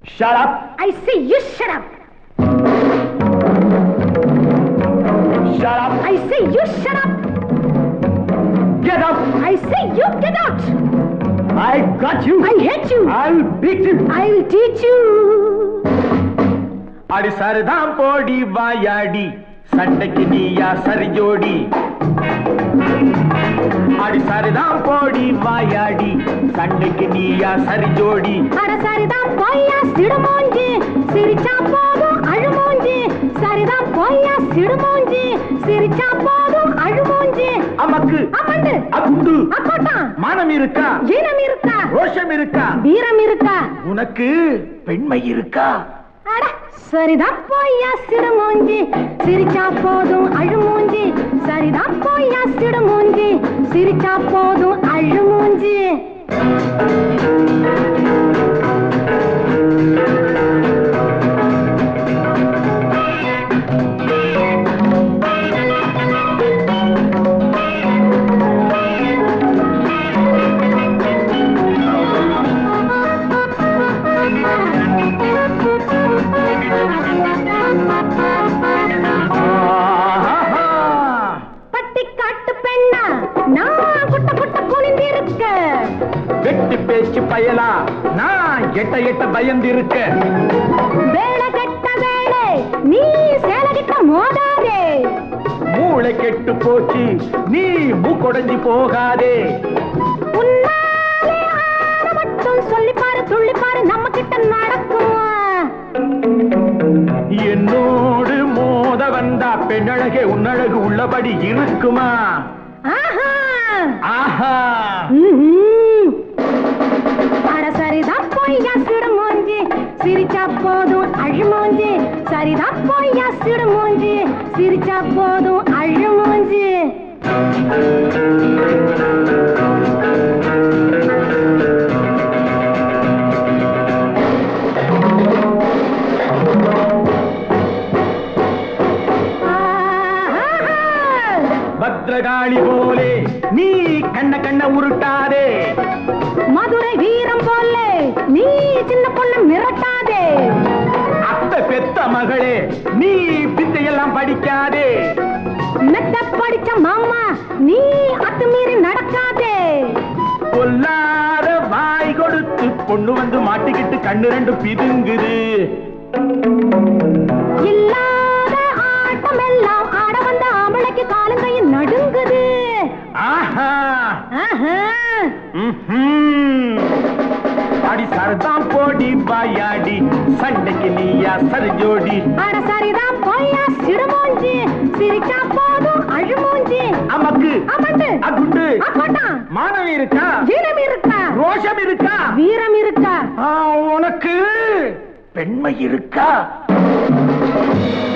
Shut up. I say you shut up. Shut up. I say you shut up. Get up. I say you get out. I got you. I hate you. I'll beat you. I'll teach you. அடி சரிதான் போடி வாயாடி சண்டைக்கு நீயா சரி ஜோடி அடி சரிதான் போடி வாயாடி சண்டைக்கு நீயா சரி ஜோடி அட சரிதான் போய்யா சிடுமோஞ்சி சிரிச்சா போதும் அழுமோஞ்சி சரிதான் போய்யா சிடுமோஞ்சி சிரிச்சா போதும் அழுமோஞ்சி அமக்கு அமண்டு அகுண்டு அக்கோட்டான் மானம் இருக்கா ஈனம் இருக்கா ரோஷம் இருக்கா வீரம் இருக்கா உனக்கு பெண்மை இருக்கா அட சரிதான் போய்யா சிடுமூஞ்சி சிரிச்சா போதும் அழுமூஞ்சி சரிதான் போய்யா சிடுமூஞ்சி சிரிச்சா போதும் அழுமூஞ்சி ஆஹா. பட்டி காட்டு பெண்ணா நான் குட்ட குட்ட குனிந்திருக்க வெட்டி பேச்சு பயலா நான் எட்ட எட்ட பயந்திருக்க வேலை கெட்ட வேலை நீ சேலை கிட்ட மோதாதே மூளை கெட்டு போச்சு நீ மூக்கொடைஞ்சு போகாதே உன்னாலே ஆட மட்டும் சொல்லிப்பாரு துள்ளிப்பாரு நம்ம கிட்ட நடக்குமா என்னோடு மோத வந்தா பெண்ணழகே உன்னழகு உள்ளபடி இருக்குமா ஆஹா ஆஹா ம்ஹும். அட சரிதான் போய்யா சிடுமூஞ்சி சிரிச்சா போதும் அழுமூஞ்சி சரிதான் போய்யா சிடுமூஞ்சி சிரிச்சா போதும் அழுமூஞ்சி ஆஹா. பத்ரகாளி போலே நீ கண்ண கண்ண உருட்டாதே மதுரை வீரம் போல நீ சின்ன பொண்ணு மிரட்டாதே அத்த பெத்த மகளே நீ வித்தையெல்லாம் படிக்காதே மெத்த படிச்ச மாமா நீ அத்துமீறி நடக்காதே பொல்லாத வாய் கொடுத்து பொண்ணு வந்து மாட்டிக்கிட்டு கண்ணு ரெண்டு பிதுங்குது இல்லாத ஆட்டம் எல்லாம் ஆட வந்த ஆம்பளைக்கு காலங்கையும் நடுங்குது ஆஹா ஆஹா. ம்ஹும். அடி சரதான் போடி பாயாடி சண்டைக்கு நீயா சரி ஜோடி அட சரிதான் போய்யா சிடுமூஞ்சி சிரிச்சா போதும் அழுமூஞ்சி அமக்கு அமண்டு அகுண்டு அக்கோட்டான் மானம் இருக்கா வீரம் இருக்கா ரோஷம் இருக்கா வீரம் இருக்கா ஆ, உனக்கு பெண்மை இருக்கா